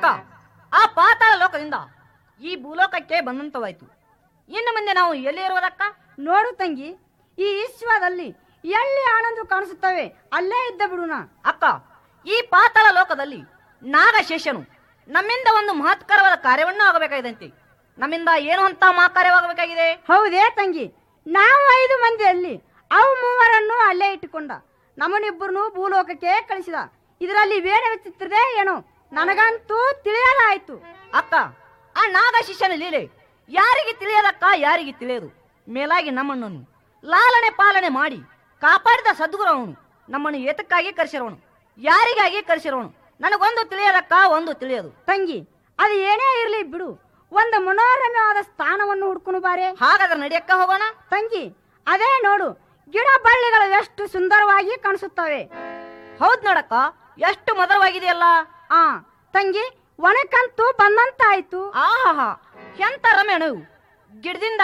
ಅಕ್ಕ ಆ ಪಾತಾಳ ಲೋಕದಿಂದ ಈ ಭೂಲೋಕಕ್ಕೆ ಬಂದಂತವಾಯ್ತು ಇನ್ನು ಮುಂದೆ ನಾವು ಎಲ್ಲಿ ಇರುವುದಕ್ಕ ನೋಡು ತಂಗಿ ಈ ವಿಶ್ವದಲ್ಲಿ ಎಲ್ಲಿ ಆನಂದ ಕಾಣಿಸುತ್ತವೆ ಅಲ್ಲೇ ಇದ್ದ ಬಿಡುನ ಅಕ್ಕ ಈ ಪಾತಾಳ ಲೋಕದಲ್ಲಿ ನಾಗಶೇಷನು ನಮ್ಮಿಂದ ಒಂದು ಮಹತ್ಕರವಾದ ಕಾರ್ಯವನ್ನು ಆಗಬೇಕಾಗಿದಂತೆ ನಮ್ಮಿಂದ ಏನು ಅಂತ ಮಹಾಕಾರ್ಯವಾಗಬೇಕಾಗಿದೆ ಹೌದೇ ತಂಗಿ ನಾವು ಐದು ಮಂದಿಯಲ್ಲಿ ಅವು ಮೂವರನ್ನು ಅಲ್ಲೇ ಇಟ್ಟುಕೊಂಡ ನಮ್ಮನಿಬ್ಬರನ್ನು ಭೂಲೋಕಕ್ಕೆ ಕಳಿಸಿದ ಇದರಲ್ಲಿ ಬೇರೆ ವಿಚಿತ್ರದೇ ಏನೋ ನನಗಂತೂ ತಿಳಿಯಲಾಯ್ತು ಅಕ್ಕ ಆ ನಾಗಶಿಷ್ಯನ ಲೀಲೆ ಯಾರಿಗೆ ತಿಳಿಯದಕ್ಕ ಯಾರಿಗೆ ತಿಳಿಯದು ಮೇಲಾಗಿ ನಮ್ಮಣ್ಣನು ಲಾಲನೆ ಪಾಲನೆ ಮಾಡಿ ಕಾಪಾಡಿದ ಸದ್ಗುರು ಅವನು ನಮ್ಮನ್ನು ಏತಕ್ಕಾಗಿ ಕರೆಸಿರೋನು ಯಾರಿಗಾಗಿ ಕರೆಸಿರೋನು ನನಗೊಂದು ತಿಳಿಯದಕ್ಕ ಒಂದು ತಿಳಿಯದು ತಂಗಿ ಅದು ಏನೇ ಇರಲಿ ಬಿಡು ಒಂದು ಮನೋರಮ್ಯವಾದ ಸ್ಥಾನವನ್ನು ಹುಡ್ಕೊಂಡು ಬಾರೆ ಹಾಗಾದ್ರೆ ನಡಿಯಕ್ಕ ಹೋಗೋಣ ತಂಗಿ ಅದೇ ನೋಡು ಗಿಡ ಬಳ್ಳಿಗಳು ಎಷ್ಟು ಸುಂದರವಾಗಿ ಕಾಣಿಸುತ್ತವೆ ಹೌದ್ ನೋಡಕ್ಕ ಎಷ್ಟು ಮಧುರವಾಗಿದೆಯಲ್ಲ ಆ ತಂಗಿ ಒಣಕಂತೂ ಬಂದಂತಾಯ್ತು ಆಹಾ ಎಂತ ರಮ್ಯಣವು ಗಿಡದಿಂದ